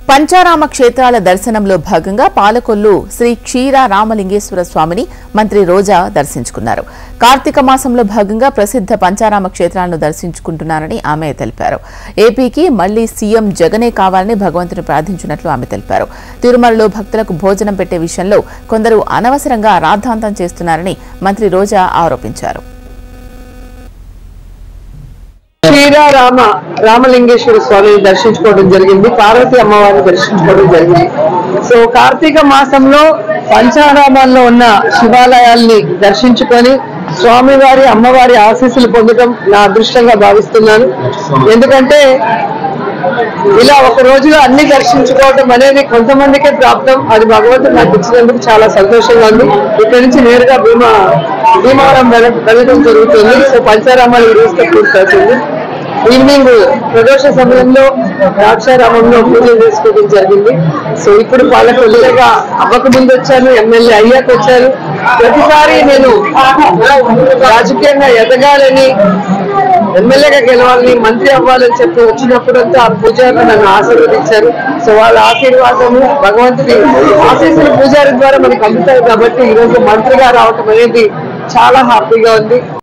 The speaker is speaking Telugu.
పంచారామ క్షేత్రాల దర్శనంలో భాగంగా పాలకొల్లు శ్రీ క్షీర రామలింగేశ్వర స్వామిని మంత్రి రోజా దర్శించుకున్నారు కార్తీక మాసంలో భాగంగా ప్రసిద్ధ పంచారామ క్షేత్రాలను దర్శించుకుంటున్నారని ఆమె తెలిపారు ఏపీకి మళ్లీ సీఎం జగనే కావాలని భగవంతుని ప్రార్థించినట్లు ఆమె తెలిపారు తిరుమలలో భక్తులకు భోజనం పెట్టే విషయంలో కొందరు అనవసరంగా రాద్ధాంతం చేస్తున్నారని మంత్రి రోజా ఆరోపించారు శ్రీరామ రామలింగేశ్వర స్వామిని దర్శించుకోవడం జరిగింది పార్వతి అమ్మవారిని దర్శించుకోవడం జరిగింది సో కార్తీక మాసంలో పంచారామాల్లో ఉన్న శివాలయాల్ని దర్శించుకొని స్వామివారి అమ్మవారి ఆశీస్సులు పొందడం నా అదృష్టంగా భావిస్తున్నాను ఎందుకంటే ఇలా ఒక రోజులో అన్ని దర్శించుకోవడం అనేది కొంతమందికే ప్రాప్తం అది భగవంతుడు నాకు ఇచ్చినందుకు చాలా సంతోషంగా ఉంది ఇక్కడి నుంచి నేరుగా భీమా భీమవరం వెళ్ళ- వెళ్ళడం జరుగుతుంది సో పంచారామాలు ఈ రోజుతో పూర్తవుతుంది ఈవినింగ్ ప్రదోష సమయంలో ద్రాక్షారామంలో పూజలు చేసుకోవడం జరిగింది సో ఇప్పుడు పాలకొల్లుగా అవ్వక ముందు వచ్చాను ఎమ్మెల్యే అయ్యాక వచ్చాను ప్రతిసారి నేను రాజకీయంగా ఎదగాలని ఎమ్మెల్యేగా గెలవాలని మంత్రి అవ్వాలని చెప్పి వచ్చినప్పుడంతా ఆ పూజారులు నన్ను ఆశీర్వదించారు సో వాళ్ళ ఆశీర్వాదము భగవంతుడి ఆశీస్సులు పూజారి ద్వారా మనకు అందుతాయి కాబట్టి ఈ రోజు మంత్రిగా రావటం అనేది చాలా హ్యాపీగా ఉంది